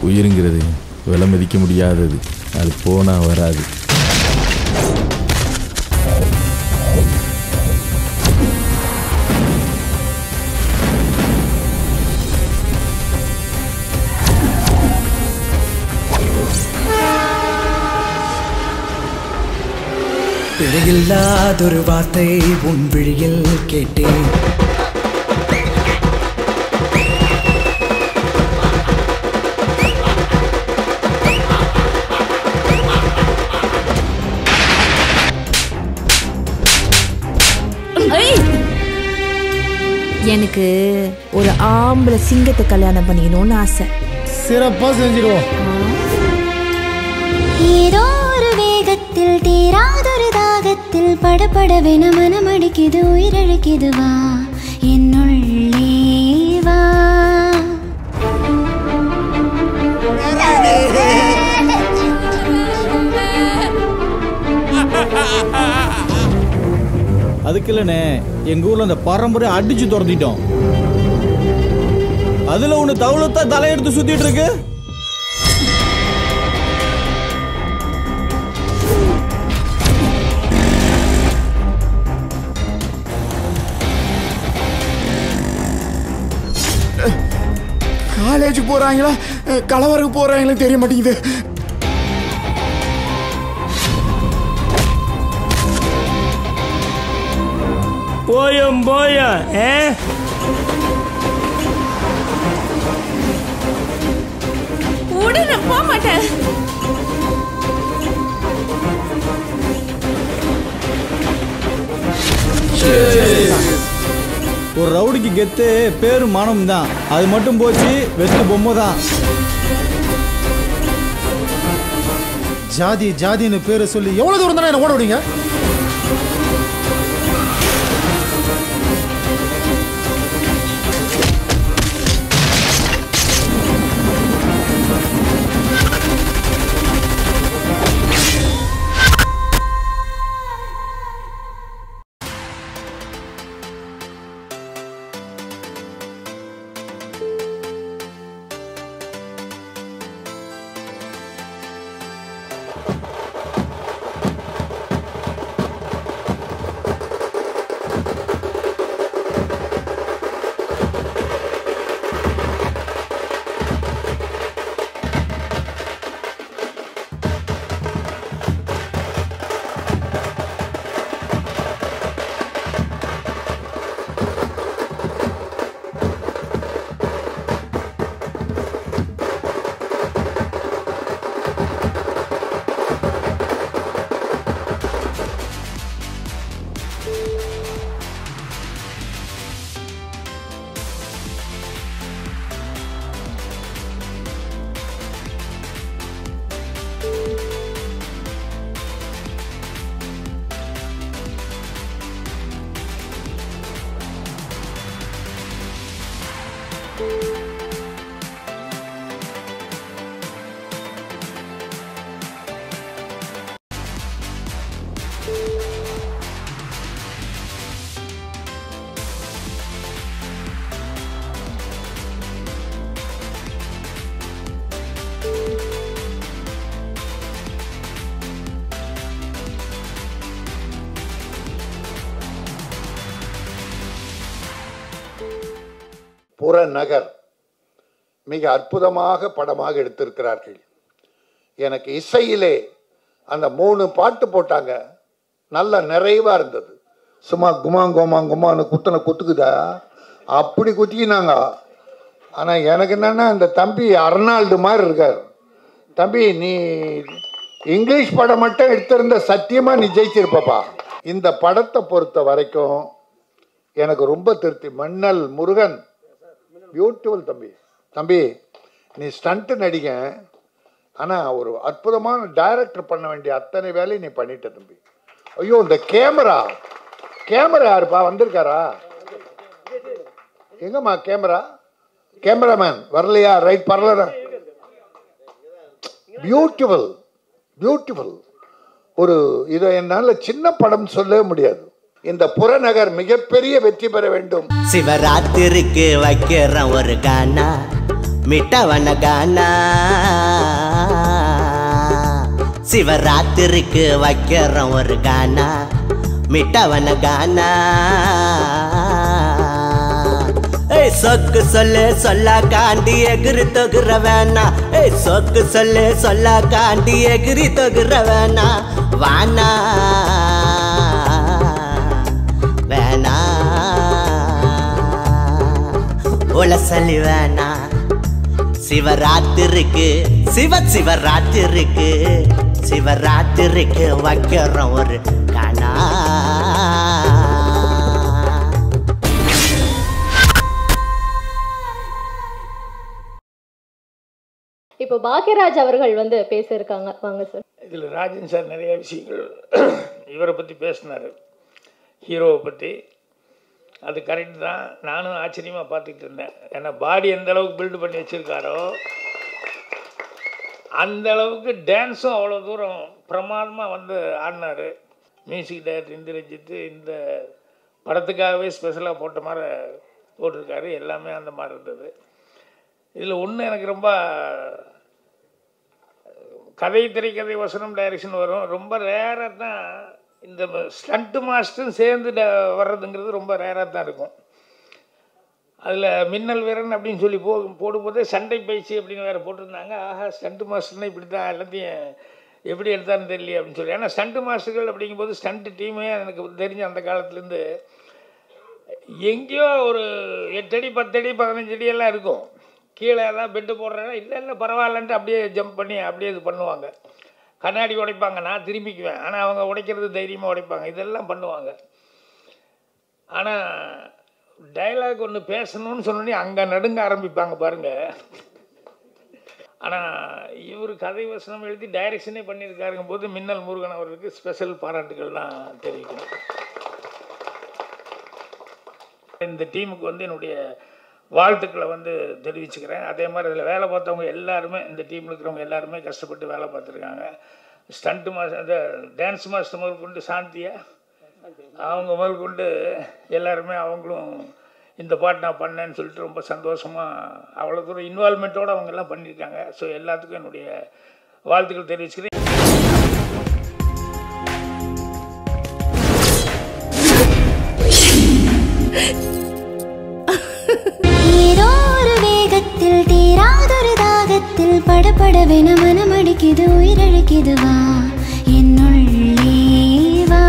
உயிருங்கிறது விலை மதிக்க முடியாதது அது போனால் வராது பிழையில்லாதொரு வார்த்தை உன் விழியில் கேட்டேன் எனக்கு ஒரு ஆம்பளை சிங்கத்தை கல்யாணம் பண்ணிக்கணும்னு ஆசை சிறப்பாக செஞ்சிருவோம் ஏதோ ஒரு வேகத்தில் தீராதொரு தாகத்தில் படபடவென மனமடிக்குது உயிரழுக்குது வா என்னுள்ளே வா அதுக்கு இல்லைண்ணே எங்கள் ஊரில் அந்த பரம்பரை அடிச்சு துரத்திட்டோம் அதில் ஒன்று தவுளத்தா தலையெடுத்து சுற்றிட்டு இருக்கு காலேஜ் போறாங்களா கலவருக்கு போறாங்களா தெரிய மாட்டேங்குது போயும் போயும் ஏ உடனே போக மாட்டேன் ஒரு ரவுடிக்கு கெத்து பேரு மானம் தான் அது மட்டும் போச்சு வெத்து பொம்மை தான் ஜாதி ஜாதின்னு பேரை சொல்லி எவ்வளவு தூரம் தானே என்ன ஓட விடுங்க புறநகர் மிக அற்புதமாக படமாக எடுத்திருக்கிறார்கள் எனக்கு இசையிலே அந்த மூணு பாட்டு போட்டாங்க நல்ல நிறைவா இருந்தது சும்மா குமாங் கோமாங் குமான்னு குத்தனை குத்துக்குதா அப்படி குத்திக்கினாங்க ஆனா எனக்கு என்னன்னா இந்த தம்பி அர்னால்டு மாதிரி இருக்கார் தம்பி நீ இங்கிலீஷ் படம் மட்டும் எடுத்திருந்த சத்தியமா நீ ஜெயிச்சிருப்பப்பா இந்த படத்தை பொறுத்த வரைக்கும் எனக்கு ரொம்ப திருப்தி மன்னல் முருகன் பியூட்டிஃபுல் தம்பி தம்பி நீ ஸ்டண்ட் நடிக ஆனால் ஒரு அற்புதமான டைரக்டர் பண்ண வேண்டிய அத்தனை வேலையும் நீ பண்ணிட்ட தம்பி ஐயோ இந்த கேமரா கேமரா யாருப்பா வந்திருக்காரா எங்கம்மா கேமரா கேமராமேன் வரலையா ரைட் பரல பியூட்டிஃபுல் பியூட்டிஃபுல் ஒரு இதை என்னால் சின்ன படம் சொல்லவே முடியாது இந்த புறநகர் மிகப்பெரிய வெற்றி பெற வேண்டும் சிவராத்திரிக்கு வைக்கிறேன் ஒரு கானா மிட்டவன கானா சிவராத்திரிக்கு வைக்கிறோம் ஒரு கானா மிட்டவன கானா ஏய் சொக்கு சொல்லு சொல்ல காண்டி எகிரி தொகுற வேணா ஏய் சொக்கு சொல்லு சொல்ல காண்டி எகிரி தொகுற வேணா வானா வேணா உலசலி வேணா சிவராத்திரிக்கு சிவ சிவராத்திரிக்கு சிவராத்திரிக்கு வைக்கிறோம் ஒரு கணா இப்போ பாக்யராஜ் அவர்கள் வந்து பேச இருக்காங்க வாங்க சார் இதில் ராஜன் சார் நிறைய விஷயங்கள் இவரை பற்றி பேசினார் ஹீரோவை பற்றி அது கரெக்ட் தான் நானும் ஆச்சரியமாக பார்த்துக்கிட்டு இருந்தேன் ஏன்னா பாடி எந்த அளவுக்கு பில்டு பண்ணி வச்சுருக்காரோ அந்த அளவுக்கு டான்ஸும் அவ்வளோ தூரம் பிரமாதமாக வந்து ஆடினார் மியூசிக் டைரக்டர் இந்திரஜித்து இந்த படத்துக்காகவே ஸ்பெஷலாக போட்ட மாதிரி போட்டிருக்காரு எல்லாமே அந்த மாதிரி இருந்தது இதில் ஒன்று எனக்கு ரொம்ப கதை திரைக்கதை வசனம் டைரக்ஷன் வரும் ரொம்ப ரேராக தான் இந்த ஸ்டண்ட்டு மாஸ்டரும் சேர்ந்து ட- வர்றதுங்கிறது ரொம்ப ரேராக தான் இருக்கும் அதில் மின்னல் வீரன் அப்படின்னு சொல்லி போ போடும்போதே சண்டை பயிற்சி அப்படின்னு வேறு போட்டிருந்தாங்க ஆஹா ஸ்டண்ட்டு மாஸ்டர்னா இப்படி தான் எல்லாத்தையும் எப்படி எடுத்தான்னு தெரியல அப்படின்னு சொல்லி ஏன்னா ஸ்டண்ட்டு மாஸ்டர்கள் அப்படிங்கும்போது ஸ்டண்ட்டு டீமே எனக்கு தெரிஞ்ச அந்த காலத்துலேருந்து எங்கேயோ ஒரு எட்டடி பத்தடி பதினஞ்சு அடி எல்லாம் இருக்கும் கீழே ஏதாவது பெட்டு போடுறேன்னா இல்லை இல்லை பரவாயில்லன்ட்டு அப்படியே ஜம்ப் பண்ணி அப்படியே இது பண்ணுவாங்க கண்ணாடி உடைப்பாங்க நான் திரும்பிக்குவேன் ஆனால் அவங்க உடைக்கிறது தைரியமாக உடைப்பாங்க இதெல்லாம் பண்ணுவாங்க ஆனால் டைலாக் ஒன்று பேசணும்னு சொன்னோடனே அங்கே நடுங்க ஆரம்பிப்பாங்க பாருங்க ஆனால் இவர் கதை வசனம் எழுதி டைரக்ஷனே பண்ணியிருக்காருங்க போது மின்னல் முருகன் அவர்களுக்கு ஸ்பெஷல் பாராட்டுகள் தான் தெரிவிக்கணும் இந்த டீமுக்கு வந்து என்னுடைய வாழ்த்துக்களை வந்து தெரிவிச்சுக்கிறேன் அதே மாதிரி இதில் வேலை பார்த்தவங்க எல்லாருமே இந்த டீமில் இருக்கிறவங்க எல்லாருமே கஷ்டப்பட்டு வேலை பார்த்துருக்காங்க ஸ்டண்ட்டு மாஸ்டர் அந்த டான்ஸ் மாஸ்டர் முதல் கொண்டு சாந்தியா அவங்க முதல் கொண்டு எல்லாருமே அவங்களும் இந்த பாட்டு நான் பண்ணேன்னு சொல்லிட்டு ரொம்ப சந்தோஷமாக அவ்வளோ தூரம் இன்வால்மெண்ட்டோடு அவங்க எல்லாம் பண்ணியிருக்காங்க ஸோ எல்லாத்துக்கும் என்னுடைய வாழ்த்துக்கள் தெரிவிச்சுக்கிறேன் ஏதோ ஒரு வேகத்தில் தீராதொரு தாகத்தில் படபடவென மனமடிக்குது உயிரழுக்குது வா என்னுள்ளே வா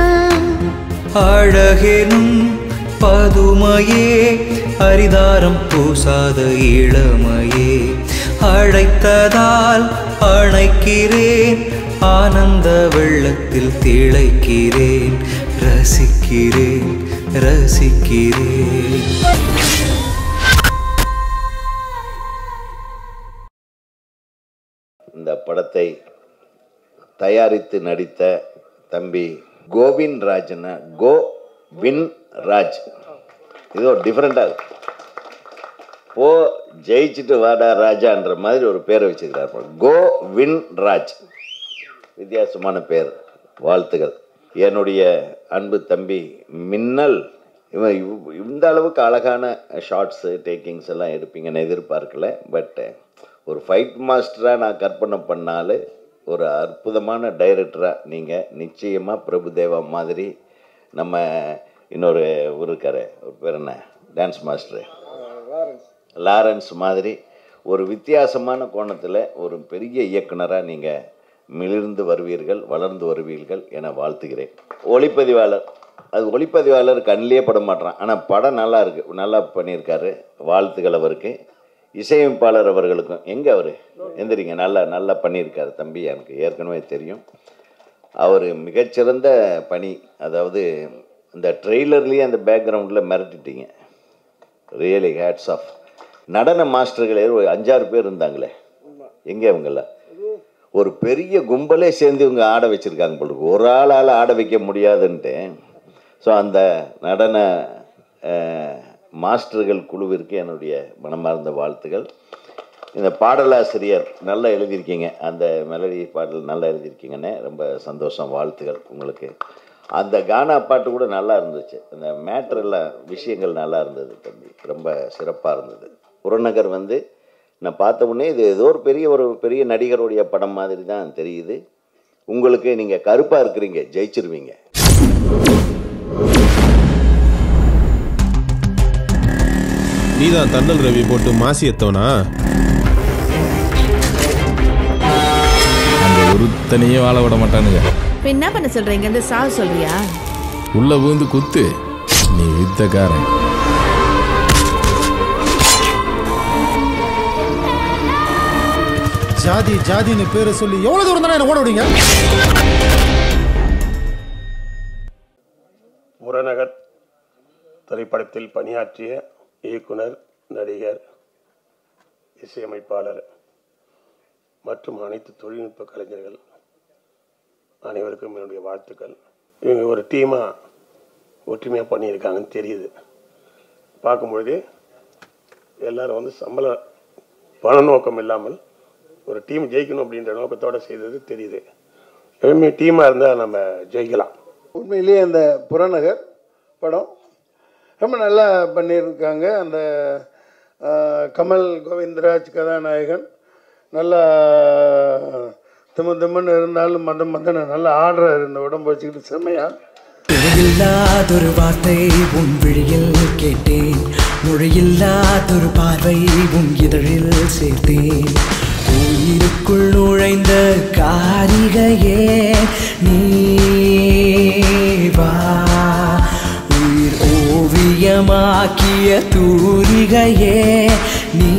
அழகெனும் பதுமையே அரிதாரம் பூசாத இளமையே அழைத்ததால் அணைக்கிறேன் ஆனந்த வெள்ளத்தில் திளைக்கிறேன் ரசிக்கிறேன் ரசிக்கிறேன் இந்த படத்தை தயாரித்து நடித்த தம்பி கோவிந்த் ராஜ்னா கோ வின் ராஜ் இது ஒரு டிஃப்ரெண்டாக போ ஜெயிச்சுட்டு வாடா ராஜான்ற மாதிரி ஒரு பேரை வச்சுக்கிறார் கோ வின் ராஜ் வித்தியாசமான பேர் வாழ்த்துகள் என்னுடைய அன்பு தம்பி மின்னல் இவன் இவ்- இந்த அளவுக்கு அழகான ஷார்ட்ஸு டேக்கிங்ஸ் எல்லாம் எடுப்பீங்கன்னு எதிர்பார்க்கல பட் ஒரு ஃபைட் மாஸ்டராக நான் கற்பனை பண்ணாலே ஒரு அற்புதமான டைரக்டராக நீங்கள் நிச்சயமாக பிரபுதேவா மாதிரி நம்ம இன்னொரு ஊர் இருக்காரு ஒரு பேர் என்ன டான்ஸ் மாஸ்டரு லாரன்ஸ் மாதிரி ஒரு வித்தியாசமான கோணத்தில் ஒரு பெரிய இயக்குனராக நீங்கள் மிளிர்ந்து வருவீர்கள் வளர்ந்து வருவீர்கள் என வாழ்த்துகிறேன் ஒளிப்பதிவாளர் அது ஒளிப்பதிவாளர் கண்ணிலே பட மாட்டான் ஆனால் படம் நல்லா இருக்கு நல்லா பண்ணியிருக்காரு வாழ்த்துக்கள் அவருக்கு இசையமைப்பாளர் அவர்களுக்கும் எங்கே அவர் எந்திரிங்க நல்லா நல்லா பண்ணியிருக்காரு தம்பி எனக்கு ஏற்கனவே தெரியும் அவர் மிகச்சிறந்த பணி அதாவது இந்த ட்ரெய்லர்லேயே அந்த பேக்ரவுண்டில் மிரட்டிட்டீங்க ரியலி ஹேட்ஸ் ஆஃப் நடன மாஸ்டர்களே ஒரு அஞ்சாறு பேர் இருந்தாங்களே எங்கே அவங்கெல்லாம் ஒரு பெரிய கும்பலே சேர்ந்து இவங்க ஆட வச்சுருக்காங்க போல இருக்கு. ஒரு ஆளால் ஆட வைக்க முடியாதுன்ட்டு ஸோ அந்த நடன அஹ், மாஸ்டர்கள் குழுவிற்கு என்னுடைய மனமார்ந்த வாழ்த்துகள் இந்த பாடலாசிரியர் நல்லா எழுதியிருக்கீங்க அந்த மெலடி பாடல் நல்லா எழுதியிருக்கீங்கன்னு ரொம்ப சந்தோஷம் வாழ்த்துகள் உங்களுக்கு அந்த கானா பாட்டு கூட நல்லா இருந்துச்சு அந்த மேட்ரெல்லாம் விஷயங்கள் நல்லா இருந்தது தம்பி ரொம்ப சிறப்பாக இருந்தது புறநகர் வந்து நான் பார்த்த உடனே இது ஏதோ ஒரு பெரிய ஒரு பெரிய நடிகருடைய படம் மாதிரி தான் தெரியுது உங்களுக்கு நீங்கள் கருப்பாக இருக்கிறீங்க ஜெயிச்சிருவீங்க நீதான் தண்டல் ரவி போட்டு மாசி எத்தவனா அங்க ஒருத்தனையே வாழ விட மாட்டானுங்க இப்ப என்ன பண்ண சொல்றீங்க இந்த சாவு சொல்றியா உள்ள பூந்து குத்து நீ வித்தக்காரன் ஜாதி ஜாதின்னு பேரை சொல்லி எவ்வளவு தூரம் தானே என்ன ஓட விடுங்க புறநகர் திரைப்படத்தில் பணியாற்றிய இயக்குனர் நடிகர் இசையமைப்பாளர் மற்றும் அனைத்து தொழில்நுட்ப கலைஞர்கள் அனைவருக்கும் என்னுடைய வாழ்த்துக்கள் இவங்க ஒரு டீமாக ஒற்றுமையாக பண்ணியிருக்காங்கன்னு தெரியுது பார்க்கும்பொழுதே எல்லாரும் வந்து சம்பள பண நோக்கம் இல்லாமல் ஒரு டீம் ஜெயிக்கணும் அப்படின்ற நோக்கத்தோடு செய்தது தெரியுது எப்பவுமே டீமாக இருந்தால் நம்ம ஜெயிக்கலாம் உண்மையிலேயே அந்த புறநகர் படம் ரொம்ப நல்லா பண்ணியிருக்காங்க அந்த ஆஹ், கமல் கோவிந்தராஜ் கதாநாயகன் நல்லா திமு திமுன்னு இருந்தாலும் மந்த மந்தன்னு நல்லா ஆடுறாரு இந்த உடம்பு வச்சுக்கிட்டு செம்மையா இல்லாதொரு வார்த்தை உன் விழியில் கேட்டேன் மொழியில்லாதொரு பார்வை உன் இதழில் சேர்த்தேன் உயிருக்குள் நுழைந்த காரிகையே நீ வா உயிர் ஓவியமாக்கிய தூரிகையே நீ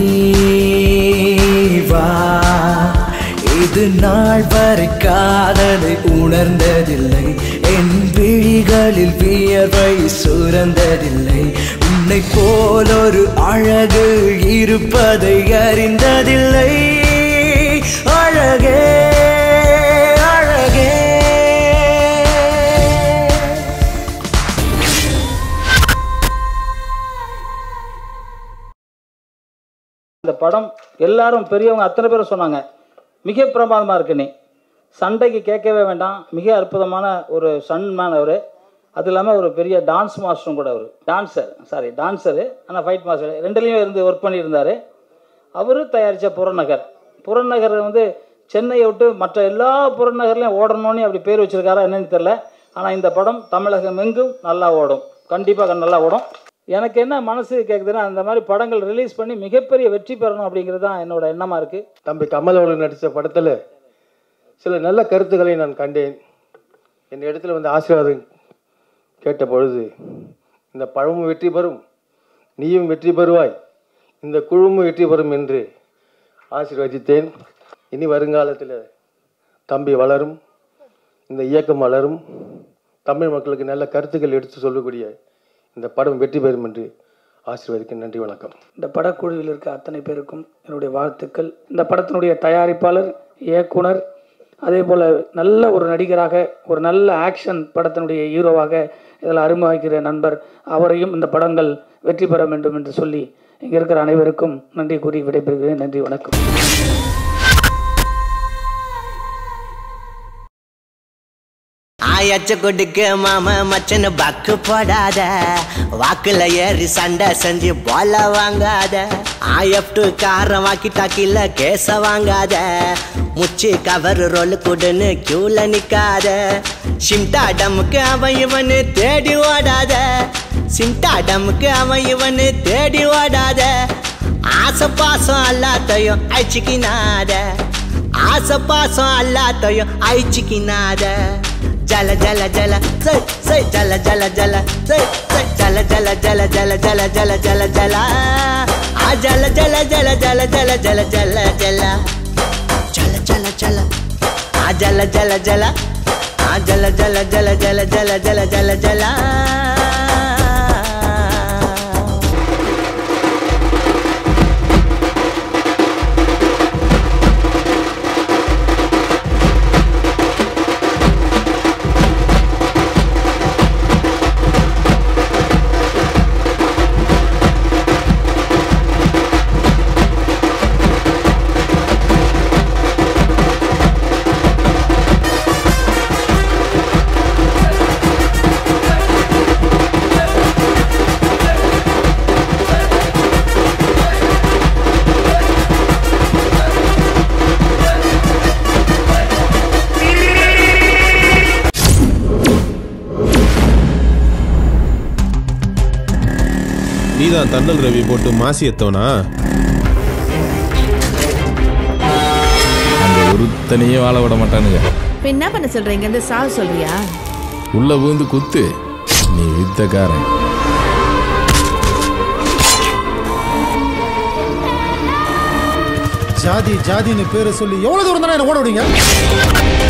வா இது நாள் வரை காதலை உணர்ந்ததில்லை என் விழிகளில் வியர்வை சுரந்ததில்லை உன்னை போல் ஒரு அழகு இருப்பதை அறிந்ததில்லை அழகே அழகே இந்த படம் எல்லாரும் பெரியவங்க அத்தனை பேரும் சொன்னாங்க மிக பிரமாதமாக இருக்குன்னு சண்டைக்கு கேட்கவே வேண்டாம் மிக அற்புதமான ஒரு சன்மேன் அவர் அது இல்லாமல் ஒரு பெரிய டான்ஸ் மாஸ்டரும் கூட அவர் டான்ஸர் சாரி டான்ஸரு ஆனால் ஃபைட் மாஸ்டர் ரெண்டுலேயும் இருந்து ஒர்க் பண்ணியிருந்தார் அவர் தயாரித்த புறநகர் புறநகர் வந்து சென்னையை விட்டு மற்ற எல்லா புறநகர்லையும் ஓடணும்னு அப்படி பேர் வச்சிருக்காரா என்னன்னு தெரில ஆனால் இந்த படம் தமிழகம் எங்கும் நல்லா ஓடும் கண்டிப்பாக நல்லா ஓடும் எனக்கு என்ன மனசு கேட்குதுன்னா அந்த மாதிரி படங்கள் ரிலீஸ் பண்ணி மிகப்பெரிய வெற்றி பெறணும் அப்படிங்கிறது தான் என்னோட எண்ணமாக இருக்குது தம்பி கமல் அவர்கள் நடித்த படத்தில் சில நல்ல கருத்துக்களை நான் கண்டேன் என் இடத்துல வந்து ஆசீர்வாதம் கேட்ட பொழுது இந்த பழமும் வெற்றி பெறும் நீயும் வெற்றி பெறுவாய் இந்த குழுவும் வெற்றி பெறும் என்று ஆசீர்வதித்தேன் இனி வருங்காலத்தில் தம்பி வளரும் இந்த இயக்கம் வளரும் தமிழ் மக்களுக்கு நல்ல கருத்துக்கள் எடுத்து சொல்லக்கூடிய இந்த படம் வெற்றி பெறும் என்று ஆசீர்வதிக்க நன்றி வணக்கம் இந்த படக்குழுவில் இருக்க அத்தனை பேருக்கும் என்னுடைய வாழ்த்துக்கள் இந்த படத்தினுடைய தயாரிப்பாளர் இயக்குனர் அதே போல் நல்ல ஒரு நடிகராக ஒரு நல்ல ஆக்ஷன் படத்தினுடைய ஹீரோவாக இதில் அறிமுகிக்கிற நண்பர் அவரையும் இந்த படங்கள் வெற்றி பெற வேண்டும் என்று சொல்லி இங்கே இருக்கிற அனைவருக்கும் நன்றி கூறி விடைபெறுகிறேன் நன்றி வணக்கம் ஆயாச்ச கொடுக்க மாம மச்சனு பக்கு போடாத வாக்குல ஏறி சண்டை செஞ்சு போல வாங்காத ஆயப்டு காரம் வாக்கி டாக்கில கேச வாங்காத முச்சி கவர் ரோல் கொடுன்னு கியூல நிக்காத சிம்டா டம்முக்கு அவன் இவனு தேடி ஓடாத சிம்டா டம்முக்கு அவன் இவனு தேடி ஓடாத ஆசை பாசம் எல்லாத்தையும் அழிச்சிக்கினாத ஆசை பாசம் எல்லாத்தையும் அழிச்சிக்கினாத ஜல ஜல ஜல சை சை ஜல ஜல ஜல சை சை ஜல ஜல ஜல ஜல ஜல ஜல ஜல ஜல ஆ ஜல ஜல ஜல ஜல ஜல ஜல ஜல ஜல ஜல ஜல ஜல ஆ ஜல ஜல ஜல ஆ ஜல ஜல ஜல ஜல ஜல ஜல ஜல ஜல நீதான் தண்டல் ரவி போட்டு மாசி எத்தவனா அங்க ஒருத்தனையே வாழ விட மாட்டானுங்க இப்ப என்ன பண்ண சொல்றீங்க இந்த சாவு சொல்றியா உள்ள விழுந்து குத்து நீ வித்தக்காரன் ஜாதி ஜாதின்னு பேரை சொல்லி எவ்வளவு தூரம் தானே என்ன ஓட விடுங்க